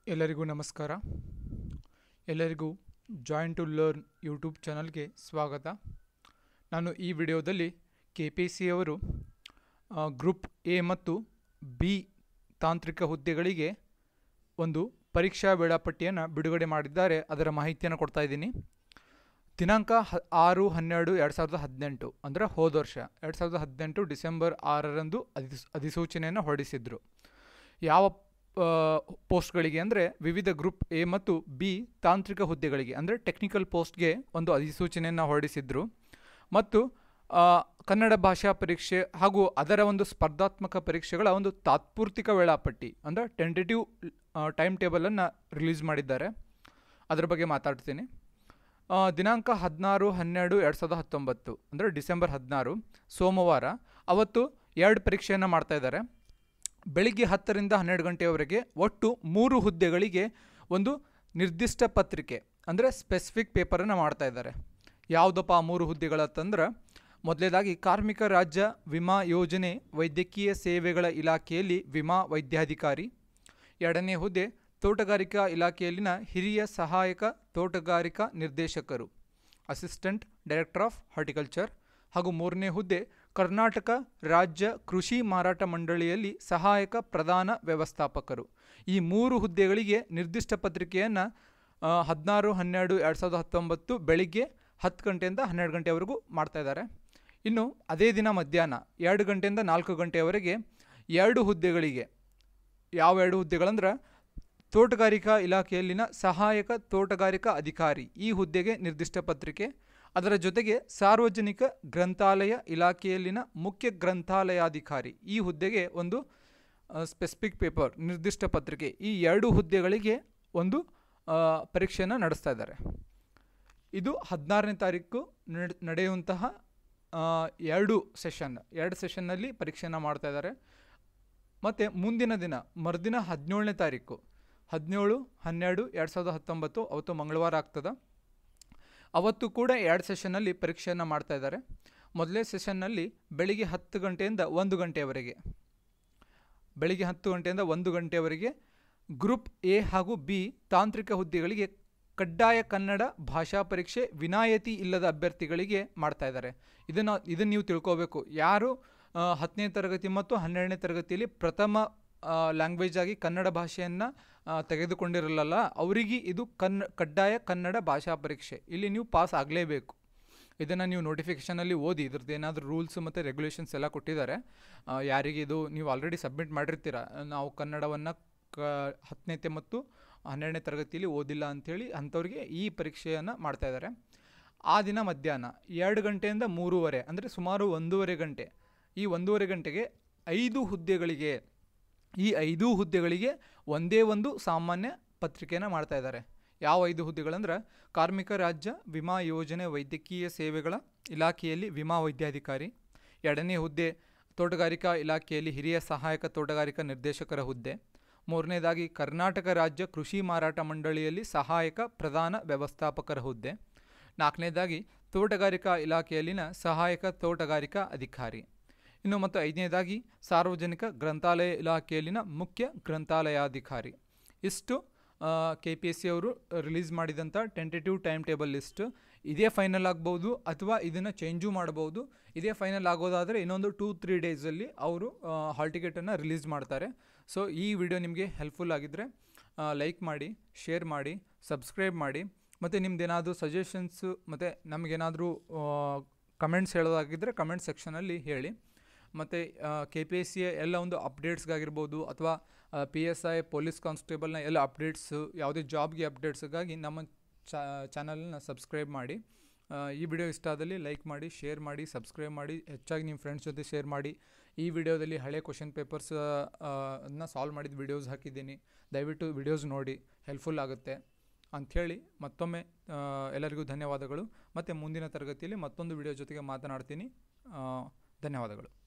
ಎಲ್ಲರಿಗೂ ನಮಸ್ಕಾರ ಎಲ್ಲರಿಗೂ ಜಾಯಿನ್ ಟು ಲರ್ನ್ ಯೂಟ್ಯೂಬ್ ಚಾನಲ್ಗೆ ಸ್ವಾಗತ ನಾನು ಈ ವಿಡಿಯೋದಲ್ಲಿ ಕೆ ಪಿ ಸಿ ಅವರು ಗ್ರೂಪ್ ಎ ಮತ್ತು ಬಿ ತಾಂತ್ರಿಕ ಹುದ್ದೆಗಳಿಗೆ ಒಂದು ಪರೀಕ್ಷಾ ವೇಳಾಪಟ್ಟಿಯನ್ನು ಬಿಡುಗಡೆ ಮಾಡಿದ್ದಾರೆ ಅದರ ಮಾಹಿತಿಯನ್ನು ಕೊಡ್ತಾ ಇದ್ದೀನಿ ದಿನಾಂಕ ಹ ಆರು ಹನ್ನೆರಡು ಎರಡು ಸಾವಿರದ ಹದಿನೆಂಟು ಅಂದರೆ ಹೋದ ವರ್ಷ ಎರಡು ಸಾವಿರದ ಹದಿನೆಂಟು ಡಿಸೆಂಬರ್ ಆರರಂದು ಅಧಿಸ್ ಅಧಿಸೂಚನೆಯನ್ನು ಹೊರಡಿಸಿದ್ರು ಯಾವ ಆ, ಪೋಸ್ಟ್ಗಳಿಗೆ ಅಂದರೆ ವಿವಿಧ ಗ್ರೂಪ್ ಎ ಮತ್ತು ಬಿ ತಾಂತ್ರಿಕ ಹುದ್ದೆಗಳಿಗೆ ಅಂದರೆ ಟೆಕ್ನಿಕಲ್ ಪೋಸ್ಟ್ಗೆ ಒಂದು ಅಧಿಸೂಚನೆಯನ್ನು ಹೊರಡಿಸಿದ್ರು ಮತ್ತು ಆ, ಕನ್ನಡ ಭಾಷಾ ಪರೀಕ್ಷೆ ಹಾಗೂ ಅದರ ಒಂದು ಸ್ಪರ್ಧಾತ್ಮಕ ಪರೀಕ್ಷೆಗಳ ಒಂದು ತಾತ್ಪೂರ್ತಿಕ ವೇಳಾಪಟ್ಟಿ ಅಂದರೆ ಟೆಂಟೇಟಿವ್ ಟೈಮ್ ಟೇಬಲನ್ನು ರಿಲೀಸ್ ಮಾಡಿದ್ದಾರೆ ಅದರ ಬಗ್ಗೆ ಮಾತಾಡ್ತೀನಿ ಆ, ದಿನಾಂಕ ಹದಿನಾರು ಹನ್ನೆರಡು ಎರಡು ಸಾವಿರದ ಹತ್ತೊಂಬತ್ತು ಅಂದರೆ ಡಿಸೆಂಬರ್ ಹದಿನಾರು ಸೋಮವಾರ ಅವತ್ತು ಎರಡು ಪರೀಕ್ಷೆಯನ್ನು ಮಾಡ್ತಾ ಇದ್ದಾರೆ ಬೆಳಿಗ್ಗೆ ಹತ್ತರಿಂದ ಹನ್ನೆರಡು ಗಂಟೆಯವರೆಗೆ ಒಟ್ಟು ಮೂರು ಹುದ್ದೆಗಳಿಗೆ ಒಂದು ನಿರ್ದಿಷ್ಟ ಪತ್ರಿಕೆ ಅಂದರೆ ಸ್ಪೆಸಿಫಿಕ್ ಪೇಪರನ್ನು ಮಾಡ್ತಾ ಇದ್ದಾರೆ ಯಾವುದಪ್ಪ ಆ ಮೂರು ಹುದ್ದೆಗಳಂತಂದ್ರೆ ಮೊದಲನೇದಾಗಿ ಕಾರ್ಮಿಕ ರಾಜ್ಯ ವಿಮಾ ಯೋಜನೆ ವೈದ್ಯಕೀಯ ಸೇವೆಗಳ ಇಲಾಖೆಯಲ್ಲಿ ವಿಮಾ ವೈದ್ಯಾಧಿಕಾರಿ ಎರಡನೇ ಹುದ್ದೆ ತೋಟಗಾರಿಕಾ ಇಲಾಖೆಯಲ್ಲಿನ ಹಿರಿಯ ಸಹಾಯಕ ತೋಟಗಾರಿಕಾ ನಿರ್ದೇಶಕರು ಅಸಿಸ್ಟೆಂಟ್ ಡೈರೆಕ್ಟರ್ ಆಫ್ ಹಾರ್ಟಿಕಲ್ಚರ್ ಹಾಗೂ ಮೂರನೇ ಹುದ್ದೆ ಕರ್ನಾಟಕ ರಾಜ್ಯ ಕೃಷಿ ಮಾರಾಟ ಮಂಡಳಿಯಲ್ಲಿ ಸಹಾಯಕ ಪ್ರಧಾನ ವ್ಯವಸ್ಥಾಪಕರು ಈ ಮೂರು ಹುದ್ದೆಗಳಿಗೆ ನಿರ್ದಿಷ್ಟ ಪತ್ರಿಕೆಯನ್ನು ಹದಿನಾರು ಹನ್ನೆರಡು ಎರಡು ಸಾವಿರದ ಹತ್ತೊಂಬತ್ತು ಬೆಳಿಗ್ಗೆ ಹತ್ತು ಗಂಟೆಯಿಂದ ಹನ್ನೆರಡು ಗಂಟೆವರೆಗೂ ಮಾಡ್ತಾ ಇದ್ದಾರೆ ಇನ್ನು ಅದೇ ದಿನ ಮಧ್ಯಾಹ್ನ ಎರಡು ಗಂಟೆಯಿಂದ ನಾಲ್ಕು ಗಂಟೆಯವರೆಗೆ ಎರಡು ಹುದ್ದೆಗಳಿಗೆ ಯಾವ ಎರಡು ಹುದ್ದೆಗಳಂದ್ರೆ ತೋಟಗಾರಿಕಾ ಇಲಾಖೆಯಲ್ಲಿನ ಸಹಾಯಕ ತೋಟಗಾರಿಕಾ ಅಧಿಕಾರಿ ಈ ಹುದ್ದೆಗೆ ನಿರ್ದಿಷ್ಟ ಪತ್ರಿಕೆ ಅದರ ಜೊತೆಗೆ ಸಾರ್ವಜನಿಕ ಗ್ರಂಥಾಲಯ ಇಲಾಖೆಯಲ್ಲಿನ ಮುಖ್ಯ ಗ್ರಂಥಾಲಯಾಧಿಕಾರಿ ಈ ಹುದ್ದೆಗೆ ಒಂದು ಸ್ಪೆಸಿಫಿಕ್ ಪೇಪರ್ ನಿರ್ದಿಷ್ಟ ಪತ್ರಿಕೆ ಈ ಎರಡು ಹುದ್ದೆಗಳಿಗೆ ಒಂದು ಆ, ಪರೀಕ್ಷೆಯನ್ನು ನಡೆಸ್ತಾ ಇದ್ದಾರೆ ಇದು ಹದಿನಾರನೇ ತಾರೀಕು ನಡೆ ನಡೆಯುವಂತಹ ಆ, ಎರಡು ಸೆಷನ್ ಎರಡು ಸೆಷನ್ನಲ್ಲಿ ಪರೀಕ್ಷೆಯನ್ನು ಮಾಡ್ತಾ ಇದ್ದಾರೆ ಮತ್ತು ಮುಂದಿನ ದಿನ ಮರುದಿನ ಹದಿನೇಳನೇ ತಾರೀಕು ಹದಿನೇಳು ಹನ್ನೆರಡು ಎರಡು ಸಾವಿರದ ಹತ್ತೊಂಬತ್ತು ಅವತ್ತು ಮಂಗಳವಾರ ಆಗ್ತದೆ ಅವತ್ತು ಕೂಡ ಎರಡು ಸೆಷನ್ನಲ್ಲಿ ಪರೀಕ್ಷೆಯನ್ನು ಮಾಡ್ತಾ ಇದ್ದಾರೆ ಮೊದಲನೇ ಸೆಷನ್ನಲ್ಲಿ ಬೆಳಿಗ್ಗೆ ಹತ್ತು ಗಂಟೆಯಿಂದ ಒಂದು ಗಂಟೆಯವರೆಗೆ ಬೆಳಿಗ್ಗೆ ಹತ್ತು ಗಂಟೆಯಿಂದ ಒಂದು ಗಂಟೆಯವರೆಗೆ ಗ್ರೂಪ್ ಎ ಹಾಗೂ ಬಿ ತಾಂತ್ರಿಕ ಹುದ್ದೆಗಳಿಗೆ ಕಡ್ಡಾಯ ಕನ್ನಡ ಭಾಷಾ ಪರೀಕ್ಷೆ ವಿನಾಯಿತಿ ಇಲ್ಲದ ಅಭ್ಯರ್ಥಿಗಳಿಗೆ ಮಾಡ್ತಾ ಇದ್ದಾರೆ ಇದನ್ನು ಇದನ್ನು ನೀವು ತಿಳ್ಕೋಬೇಕು ಯಾರು ಆ, ಹತ್ತನೇ ತರಗತಿ ಮತ್ತು ಹನ್ನೆರಡನೇ ತರಗತಿಯಲ್ಲಿ ಪ್ರಥಮ ಲ್ಯಾಂಗ್ವೇಜ್ ಆಗಿ ಕನ್ನಡ ಭಾಷೆಯನ್ನು ತೆಗೆದುಕೊಂಡಿರಲ್ಲ ಅವರಿಗೆ ಇದು ಕನ್ನ ಕಡ್ಡಾಯ ಕನ್ನಡ ಭಾಷಾ ಪರೀಕ್ಷೆ ಇಲ್ಲಿ ನೀವು ಪಾಸ್ ಆಗಲೇಬೇಕು ಇದನ್ನು ನೀವು ನೋಟಿಫಿಕೇಷನಲ್ಲಿ ಓದಿ ಇದ್ರದ್ದು ಏನಾದರೂ ರೂಲ್ಸ್ ಮತ್ತು ರೆಗ್ಯುಲೇಷನ್ಸ್ ಎಲ್ಲ ಕೊಟ್ಟಿದ್ದಾರೆ ಆ, ಯಾರಿಗೆ ಇದು ನೀವು ಆಲ್ರೆಡಿ ಸಬ್ಮಿಟ್ ಮಾಡಿರ್ತೀರ ನಾವು ಕನ್ನಡವನ್ನು ಕ ಹತ್ತನೇತೆ ಮತ್ತು ಹನ್ನೆರಡನೇ ತರಗತಿಯಲ್ಲಿ ಓದಿಲ್ಲ ಅಂಥೇಳಿ ಅಂಥವ್ರಿಗೆ ಈ ಪರೀಕ್ಷೆಯನ್ನು ಮಾಡ್ತಾ ಇದ್ದಾರೆ ಆ ದಿನ ಮಧ್ಯಾಹ್ನ ಎರಡು ಗಂಟೆಯಿಂದ ಮೂರುವರೆ ಅಂದರೆ ಸುಮಾರು ಒಂದೂವರೆ ಗಂಟೆ ಈ ಒಂದೂವರೆ ಗಂಟೆಗೆ ಐದು ಹುದ್ದೆಗಳಿಗೆ ಈ ಐದು ಹುದ್ದೆಗಳಿಗೆ ಒಂದೇ ಒಂದು ಸಾಮಾನ್ಯ ಪತ್ರಿಕೆಯನ್ನು ಮಾಡ್ತಾ ಇದ್ದಾರೆ ಯಾವ ಐದು ಹುದ್ದೆಗಳಂದ್ರೆ ಕಾರ್ಮಿಕ ರಾಜ್ಯ ವಿಮಾ ಯೋಜನೆ ವೈದ್ಯಕೀಯ ಸೇವೆಗಳ ಇಲಾಖೆಯಲ್ಲಿ ವಿಮಾ ವೈದ್ಯಾಧಿಕಾರಿ ಎರಡನೇ ಹುದ್ದೆ ತೋಟಗಾರಿಕಾ ಇಲಾಖೆಯಲ್ಲಿ ಹಿರಿಯ ಸಹಾಯಕ ತೋಟಗಾರಿಕಾ ನಿರ್ದೇಶಕರ ಹುದ್ದೆ ಮೂರನೇದಾಗಿ ಕರ್ನಾಟಕ ರಾಜ್ಯ ಕೃಷಿ ಮಾರಾಟ ಮಂಡಳಿಯಲ್ಲಿ ಸಹಾಯಕ ಪ್ರಧಾನ ವ್ಯವಸ್ಥಾಪಕರ ಹುದ್ದೆ ನಾಲ್ಕನೇದಾಗಿ ತೋಟಗಾರಿಕಾ ಇಲಾಖೆಯಲ್ಲಿನ ಸಹಾಯಕ ತೋಟಗಾರಿಕಾ ಅಧಿಕಾರಿ ಇನ್ನು ಮತ್ತು ಐದನೇದಾಗಿ ಸಾರ್ವಜನಿಕ ಗ್ರಂಥಾಲಯ ಇಲಾಖೆಯಲ್ಲಿನ ಮುಖ್ಯ ಗ್ರಂಥಾಲಯಾಧಿಕಾರಿ ಇಷ್ಟು ಕೆ ಪಿ ಎಸ್ ಸಿ ಅವರು ರಿಲೀಸ್ ಮಾಡಿದಂಥ ಟೆಂಟೇಟಿವ್ ಟೈಮ್ ಟೇಬಲ್ ಲಿಸ್ಟ್ ಇದೇ ಫೈನಲ್ ಆಗ್ಬೋದು ಅಥವಾ ಇದನ್ನು ಚೇಂಜು ಮಾಡ್ಬೋದು ಇದೇ ಫೈನಲ್ ಆಗೋದಾದರೆ ಇನ್ನೊಂದು ಟೂ ತ್ರೀ ಡೇಸಲ್ಲಿ ಅವರು ಹಾಲ್ ಟಿಕೆಟನ್ನು ರಿಲೀಸ್ ಮಾಡ್ತಾರೆ ಸೊ ಈ ವಿಡಿಯೋ ನಿಮಗೆ ಹೆಲ್ಪ್ಫುಲ್ ಆಗಿದ್ದರೆ ಲೈಕ್ ಮಾಡಿ ಶೇರ್ ಮಾಡಿ ಸಬ್ಸ್ಕ್ರೈಬ್ ಮಾಡಿ ಮತ್ತು ನಿಮ್ದೇನಾದರೂ ಸಜೆಷನ್ಸು ಮತ್ತು ನಮಗೇನಾದರೂ ಕಮೆಂಟ್ಸ್ ಹೇಳೋದಾಗಿದ್ದರೆ ಕಮೆಂಟ್ ಸೆಕ್ಷನಲ್ಲಿ ಹೇಳಿ ಮತ್ತು ಕೆ ಪಿ ಎಸ್ ಸಿಯ ಎಲ್ಲ ಒಂದು ಅಪ್ಡೇಟ್ಸ್ಗಾಗಿರ್ಬೋದು ಅಥವಾ ಪಿ ಎಸ್ ಐ ಪೊಲೀಸ್ ಕಾನ್ಸ್ಟೇಬಲ್ನ ಎಲ್ಲ ಅಪ್ಡೇಟ್ಸು ಯಾವುದೇ ಜಾಬ್ಗೆ ಅಪ್ಡೇಟ್ಸ್ಗಾಗಿ ನಮ್ಮ ಚಾನಲ್ನ ಸಬ್ಸ್ಕ್ರೈಬ್ ಮಾಡಿ ಆ, ಈ ವಿಡಿಯೋ ಇಷ್ಟ ಆದಲ್ಲಿ ಲೈಕ್ ಮಾಡಿ ಶೇರ್ ಮಾಡಿ ಸಬ್ಸ್ಕ್ರೈಬ್ ಮಾಡಿ ಹೆಚ್ಚಾಗಿ ನಿಮ್ಮ ಫ್ರೆಂಡ್ಸ್ ಜೊತೆ ಶೇರ್ ಮಾಡಿ ಈ ವಿಡಿಯೋದಲ್ಲಿ ಹಳೆ ಕ್ವಶನ್ ಪೇಪರ್ಸ್ ಅನ್ನ ಸಾಲ್ವ್ ಮಾಡಿದ ವಿಡಿಯೋಸ್ ಹಾಕಿದ್ದೀನಿ ದಯವಿಟ್ಟು ವಿಡಿಯೋಸ್ ನೋಡಿ ಹೆಲ್ಪ್ಫುಲ್ ಆಗುತ್ತೆ ಅಂಥೇಳಿ ಮತ್ತೊಮ್ಮೆ ಆ, ಎಲ್ಲರಿಗೂ ಧನ್ಯವಾದಗಳು ಮತ್ತು ಮುಂದಿನ ತರಗತಿಯಲ್ಲಿ ಮತ್ತೊಂದು ವಿಡಿಯೋ ಜೊತೆಗೆ ಮಾತನಾಡ್ತೀನಿ ಆ, ಧನ್ಯವಾದಗಳು